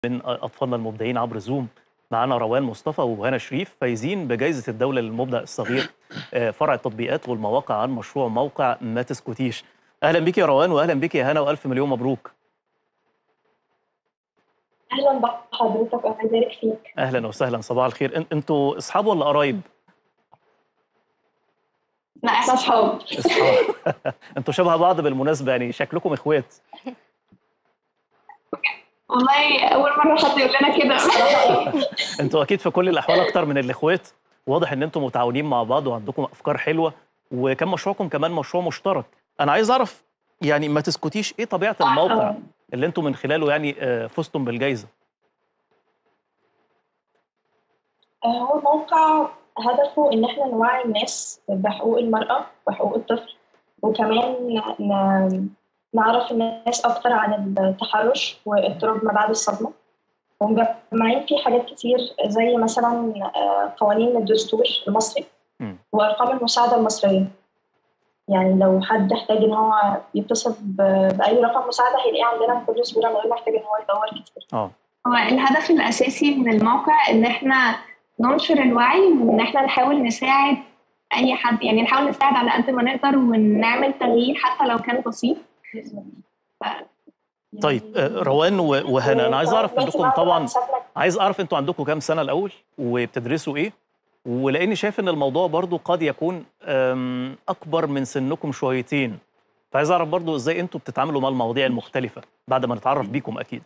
من اطفالنا المبدعين عبر زوم معانا روان مصطفى وهنا شريف فايزين بجائزه الدوله للمبدع الصغير آه، فرع التطبيقات والمواقع عن مشروع موقع ما تسكتيش اهلا بك يا روان واهلا بك يا هنا والف مليون مبروك اهلا بحضرتك الله يبارك فيك اهلا وسهلا صباح الخير إن- انتوا اصحاب ولا قرايب لا احنا اصحاب اصحاب انتوا شبه بعض بالمناسبه يعني شكلكم اخوات والله اول مره حد يقول لنا كده انتوا اكيد في كل الاحوال اكتر من الاخوات واضح ان انتوا متعاونين مع بعض وعندكم افكار حلوه وكان مشروعكم كمان مشروع مشترك انا عايز اعرف يعني ما تسكتيش ايه طبيعه الموقع آه. اللي انتوا من خلاله يعني آه، فزتم بالجائزه هو الموقع هدفه ان احنا نوعي الناس بحقوق المرأة وحقوق الطفل وكمان ن- نعرف الناس اكتر عن التحرش واضطراب ما بعد الصدمة ومجمعين فيه حاجات كتير زي مثلا آه، قوانين الدستور المصري مم. وارقام المساعدة المصرية يعني لو حد احتاج ان هو يتصل ب- باي رقم مساعدة هيلاقيه عندنا بكل سهولة من غير ما يحتاج ان هو يدور كتير اه هو الهدف الأساسي من الموقع إن إحنا ننشر الوعي وإن إحنا نحاول نساعد أي حد يعني نحاول نساعد على قد ما نقدر ونعمل تغيير حتى لو كان بسيط طيب آه، روان و- وهنا انا عايز اعرف دلوقتي عندكم بعد ما طبعا حسبنا عايز اعرف انتوا عندكم كام سنه الاول وبتدرسوا ايه ولاني شايف ان الموضوع برضو قد يكون أم، اكبر من سنكم شويتين فعايز اعرف برضو ازاي انتوا بتتعاملوا مع المواضيع المختلفه بعد ما نتعرف بيكم اكيد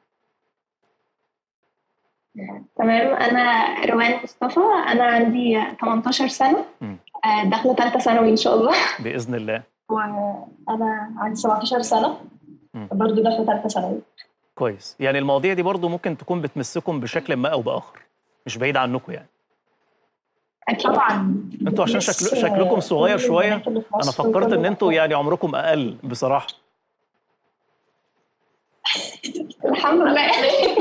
تمام أنا روان مصطفى أنا عندي 18 سنة مم. آه، داخلة ثالثة ثانوي إن شاء الله باذن الله وانا عندي 17 سنه مم. برضه داخله ثالثه ثانوي كويس يعني المواضيع دي برضو ممكن تكون بتمسكم بشكل ما او باخر مش بعيد عنكم يعني أكيد طبعا انتوا عشان بس، شكل- شكلكم صغير كل شوية، البنات اللي في انا مصر فكرت وكل ان انتوا الأطفال. يعني عمركم اقل بصراحه الحمد لله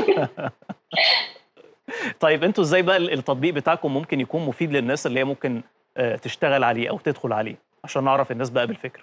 طيب انتوا ازاي بقى التطبيق بتاعكم ممكن يكون مفيد للناس اللي هي ممكن آه، تشتغل عليه او تدخل عليه عشان نعرف الناس بقى بالفكره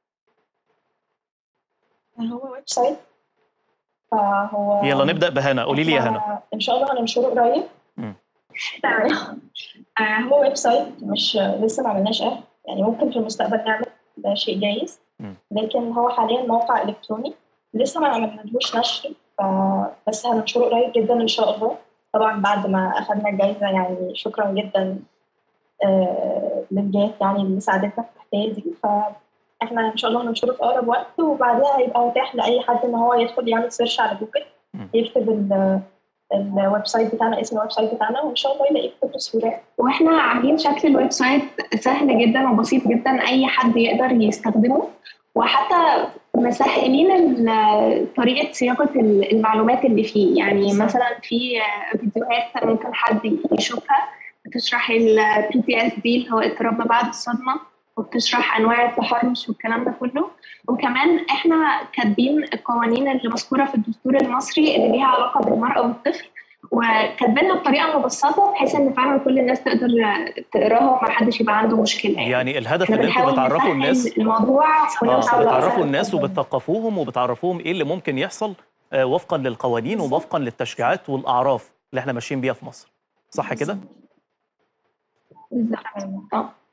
هو ويب سايت فهو يلا نبدا بهنا قولي لي يا هنا إحنا ان شاء الله هننشره قريب مم. تمام آه، هو ويب سايت مش لسه ما عملناش اب يعني ممكن في المستقبل نعمل ده شيء جايز مم. لكن هو حاليا موقع الكتروني لسه ما عملناهوش نشر ف- بس هننشره قريب جدا ان شاء الله طبعا بعد ما اخذنا الجائزه يعني شكرا جدا آه، للجهات يعني اللي ساعدتنا في الحكايه دي فاحنا ان شاء الله هننشره في اقرب وقت وبعدها هيبقى متاح لاي حد ان هو يدخل يعمل سيرش على جوجل مم. يكتب ال- الويب سايت بتاعنا اسم الويب سايت بتاعنا وان شاء الله يلاقيه بكل سهوله واحنا عاملين شكل الويب سايت سهل جدا وبسيط جدا اي حد يقدر يستخدمه وحتى مسهلين ال- طريقه صياغه ال- المعلومات اللي فيه يعني بالظبط. مثلا في فيديوهات ممكن حد يشوفها بتشرح البي تي اس دي اللي هو اضطراب ما بعد الصدمه وبتشرح انواع التحرش والكلام ده كله وكمان احنا كاتبين القوانين اللي مذكوره في الدستور المصري اللي ليها علاقه بالمراه والطفل وكاتبينها بطريقه مبسطه بحيث ان فعلا كل الناس تقدر تقراها وما حدش يبقى عنده مشكله يعني يعني الهدف احنا ان انتوا بنحاول بتعرفوا نسهل الناس الموضوع اه ونوصل بتعرفوا لأسهل الناس الطرق. وبتثقفوهم وبتعرفوهم ايه اللي ممكن يحصل آه، وفقا للقوانين ووفقا للتشريعات والاعراف اللي احنا ماشيين بيها في مصر صح كده بالظبط اه